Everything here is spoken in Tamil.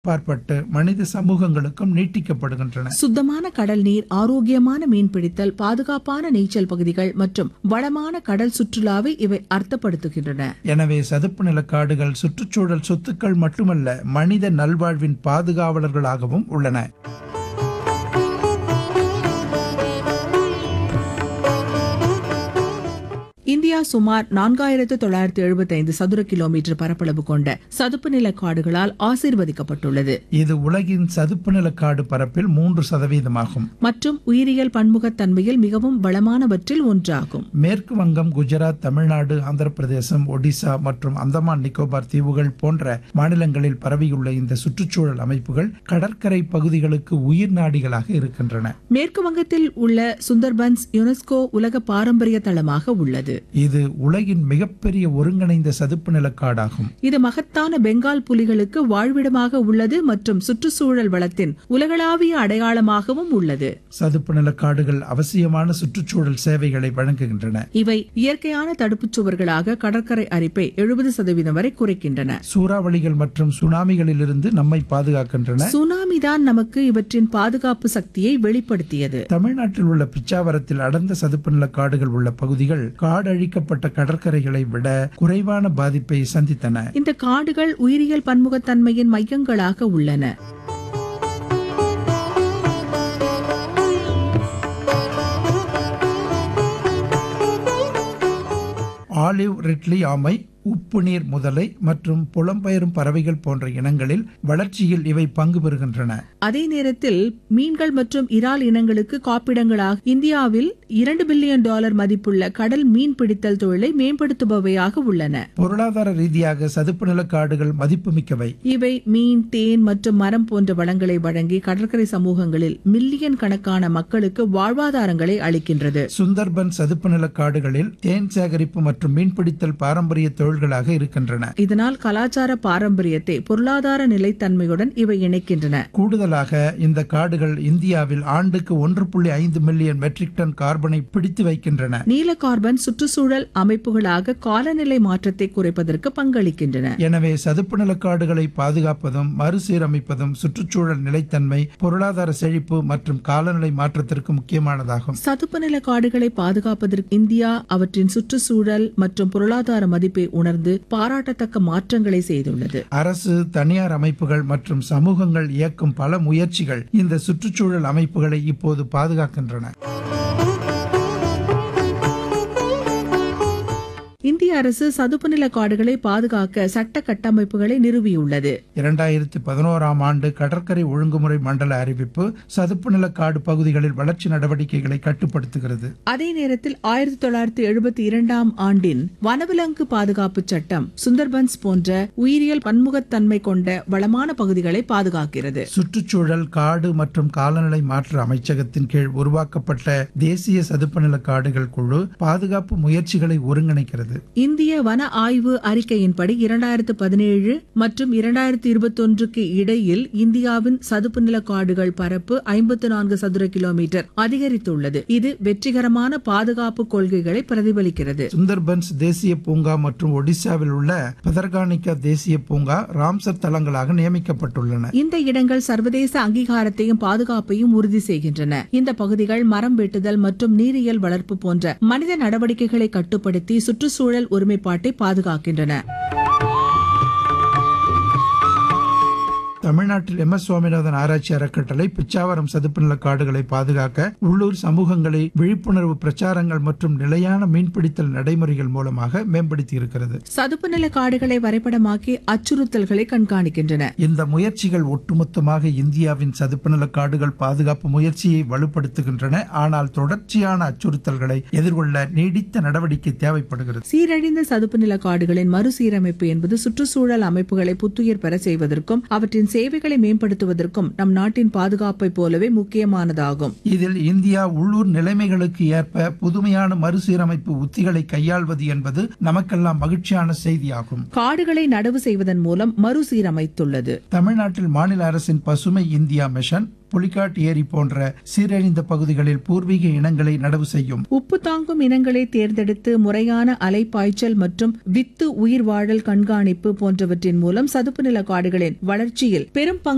பார்ப்பட்டு மனித சமூகங்களுக்கும் நீட்டிக்கப்படுகின்றன சுத்தமான கடல் நீர் ஆரோக்கியமான மீன்பிடித்தல் பாதுகாப்பான நீச்சல் பகுதிகள் மற்றும் வளமான கடல் சுற்றுலாவை இவை அர்த்தப்படுத்துகின்றன எனவே சதுப்பு நில காடுகள் சுற்றுச்சூழல் சொத்துக்கள் மட்டுமல்ல மனித நல்வாழ்வின் பாதுகாவலர்களாகவும் உள்ளன இந்தியா சுமார் நான்காயிரத்து தொள்ளாயிரத்து எழுபத்தைந்து சதுர கிலோமீட்டர் பரப்பளவு கொண்ட சதுப்பு நில காடுகளால் ஆசீர்வதிக்கப்பட்டுள்ளது இது உலகின் சதுப்பு நில காடு பரப்பில் மூன்று சதவீதமாகும் மற்றும் உயிரியல் பன்முகத்தன்மையில் மிகவும் வளமானவற்றில் ஒன்றாகும் மேற்கு வங்கம் குஜராத் தமிழ்நாடு ஆந்திர பிரதேசம் ஒடிசா மற்றும் அந்தமான் நிக்கோபார் தீவுகள் போன்ற மாநிலங்களில் பரவியுள்ள இந்த சுற்றுச்சூழல் அமைப்புகள் கடற்கரை பகுதிகளுக்கு உயிர் நாடிகளாக இருக்கின்றன மேற்கு வங்கத்தில் உள்ள சுந்தர்பன்ஸ் யுனெஸ்கோ உலக பாரம்பரிய தளமாக உள்ளது இது உலகின் மிகப்பெரிய ஒருங்கிணைந்த சதுப்பு நில காடாகும் இது மகத்தான பெங்கால் புலிகளுக்கு வாழ்விடமாக உள்ளது மற்றும் சுற்றுச்சூழல் வளத்தின் உலகளாவிய அடையாளமாகவும் உள்ளது சதுப்பு நில காடுகள் அவசியமான சுற்றுச்சூழல் சேவைகளை வழங்குகின்றன இவை இயற்கையான தடுப்புச் சுவர்களாக கடற்கரை அரிப்பை எழுபது சதவீதம் வரை குறைக்கின்றன சூறாவளிகள் மற்றும் சுனாமிகளிலிருந்து நம்மை பாதுகாக்கின்றன சுனாமி தான் நமக்கு இவற்றின் பாதுகாப்பு சக்தியை வெளிப்படுத்தியது தமிழ்நாட்டில் உள்ள பிச்சாவரத்தில் அடர்ந்த சதுப்பு நில காடுகள் உள்ள பகுதிகள் காடழிக்கப்பட்ட கடற்கரைகளை விட குறைவான பாதிப்பை சந்தித்தன இந்த காடுகள் உயிரியல் பன்முகத்தன்மையின் மையங்களாக உள்ளன ஆலிவ் ரிட்லி ஆமை உப்பு நீர் முதலை மற்றும் புலம்பெயரும் பறவைகள் போன்ற இனங்களில் வளர்ச்சியில் இவை பங்கு பெறுகின்றன அதே நேரத்தில் மீன்கள் மற்றும் இறால் இனங்களுக்கு காப்பிடங்களாக இந்தியாவில் இரண்டு பில்லியன் டாலர் மதிப்புள்ள கடல் மீன் பிடித்தல் தொழிலை மேம்படுத்துபவையாக உள்ளன பொருளாதார ரீதியாக சதுப்பு நில காடுகள் மதிப்புமிக்கவை இவை மீன் தேன் மற்றும் மரம் போன்ற வளங்களை வழங்கி கடற்கரை சமூகங்களில் மில்லியன் கணக்கான மக்களுக்கு வாழ்வாதாரங்களை அளிக்கின்றது சுந்தர்பன் சதுப்பு நில காடுகளில் தேன் சேகரிப்பு மற்றும் மீன்பிடித்தல் பாரம்பரிய தொழில்களாக இருக்கின்றன இதனால் கலாச்சார பாரம்பரியத்தை பொருளாதார நிலைத்தன்மையுடன் இவை இணைக்கின்றன கூடுதலாக இந்த காடுகள் இந்தியாவில் ஆண்டுக்கு ஒன்று புள்ளி ஐந்து மில்லியன் மெட்ரிக் டன் கார்பனை பிடித்து வைக்கின்றன நீல கார்பன் சுற்றுச்சூழல் அமைப்புகளாக காலநிலை மாற்றத்தை குறைப்பதற்கு பங்களிக்கின்றன எனவே சதுப்பு நில காடுகளை பாதுகாப்பதும் மறுசீரமைப்பதும் சுற்றுச்சூழல் நிலைத்தன்மை பொருளாதார செழிப்பு மற்றும் காலநிலை மாற்றத்திற்கு முக்கியமானதாகும் சதுப்பு நில காடுகளை பாதுகாப்பதற்கு இந்தியா அவற்றின் சுற்றுச்சூழல் மற்றும் பொருளாதார மதிப்பை உணர்ந்து பாராட்டத்தக்க மாற்றங்களை செய்துள்ளது அரசு தனியார் அமைப்புகள் மற்றும் சமூகங்கள் இயக்கும் பல முயற்சிகள் இந்த சுற்றுச்சூழல் அமைப்புகளை இப்போது பாதுகாக்கின்றன இந்திய அரசு சதுப்பு நில காடுகளை பாதுகாக்க சட்ட கட்டமைப்புகளை நிறுவியுள்ளது இரண்டாயிரத்தி பதினோராம் ஆண்டு கடற்கரை ஒழுங்குமுறை மண்டல அறிவிப்பு சதுப்பு நில காடு பகுதிகளில் வளர்ச்சி நடவடிக்கைகளை கட்டுப்படுத்துகிறது அதே நேரத்தில் ஆயிரத்தி தொள்ளாயிரத்தி எழுபத்தி இரண்டாம் ஆண்டின் வனவிலங்கு பாதுகாப்பு சட்டம் சுந்தர்பன்ஸ் போன்ற உயிரியல் பன்முகத்தன்மை கொண்ட வளமான பகுதிகளை பாதுகாக்கிறது சுற்றுச்சூழல் காடு மற்றும் காலநிலை மாற்ற அமைச்சகத்தின் கீழ் உருவாக்கப்பட்ட தேசிய சதுப்பு நில காடுகள் குழு பாதுகாப்பு முயற்சிகளை ஒருங்கிணைக்கிறது இந்திய வன ஆய்வு அறிக்கையின்படி இரண்டாயிரத்து பதினேழு மற்றும் இரண்டாயிரத்து இருபத்தொன்றுக்கு இடையில் இந்தியாவின் சதுப்பு நில காடுகள் பரப்பு ஐம்பத்து நான்கு சதுர கிலோமீட்டர் அதிகரித்துள்ளது இது வெற்றிகரமான பாதுகாப்பு கொள்கைகளை பிரதிபலிக்கிறது சுந்தர்பன்ஸ் தேசிய பூங்கா மற்றும் ஒடிசாவில் உள்ள பதர்கானிகா தேசிய பூங்கா ராம்சர் தலங்களாக நியமிக்கப்பட்டுள்ளன இந்த இடங்கள் சர்வதேச அங்கீகாரத்தையும் பாதுகாப்பையும் உறுதி செய்கின்றன இந்த பகுதிகள் மரம் வெட்டுதல் மற்றும் நீரியல் வளர்ப்பு போன்ற மனித நடவடிக்கைகளை கட்டுப்படுத்தி சுற்றுச்சூழல் ஒருமைப்பாட்டை பாதுகாக்கின்றன தமிழ்நாட்டில் எம் எஸ் சுவாமிநாதன் ஆராய்ச்சி அறக்கட்டளை பிச்சாவரம் சதுப்பு நில காடுகளை பாதுகாக்க உள்ளூர் சமூகங்களை விழிப்புணர்வு பிரச்சாரங்கள் மற்றும் நிலையான மீன்பிடித்தல் நடைமுறைகள் மூலமாக மேம்படுத்தி இருக்கிறது சதுப்பு நில காடுகளை வரைபடமாக்கி அச்சுறுத்தல்களை கண்காணிக்கின்றன இந்த முயற்சிகள் ஒட்டுமொத்தமாக இந்தியாவின் சதுப்பு நில காடுகள் பாதுகாப்பு முயற்சியை வலுப்படுத்துகின்றன ஆனால் தொடர்ச்சியான அச்சுறுத்தல்களை எதிர்கொள்ள நீடித்த நடவடிக்கை தேவைப்படுகிறது சீரழிந்த சதுப்பு நில காடுகளின் மறுசீரமைப்பு என்பது சுற்றுச்சூழல் அமைப்புகளை புத்துயிர் பெற செய்வதற்கும் அவற்றின் சேவைகளை மேம்படுத்துவதற்கும் நம் நாட்டின் பாதுகாப்பை போலவே முக்கியமானதாகும் இதில் இந்தியா உள்ளூர் நிலைமைகளுக்கு ஏற்ப புதுமையான மறுசீரமைப்பு உத்திகளை கையாள்வது என்பது நமக்கெல்லாம் மகிழ்ச்சியான செய்தியாகும் காடுகளை நடவு செய்வதன் மூலம் மறுசீரமைத்துள்ளது தமிழ்நாட்டில் மாநில அரசின் பசுமை இந்தியா மிஷன் புலிக்காட் ஏரி போன்ற சீரழிந்த பகுதிகளில் பூர்வீக இனங்களை நடவு செய்யும் உப்பு தாங்கும் இனங்களை தேர்ந்தெடுத்து முறையான அலைப்பாய்ச்சல் மற்றும் வித்து உயிர் வாழல் கண்காணிப்பு போன்றவற்றின் மூலம் சதுப்பு நில காடுகளின் வளர்ச்சியில் பெரும் பங்கு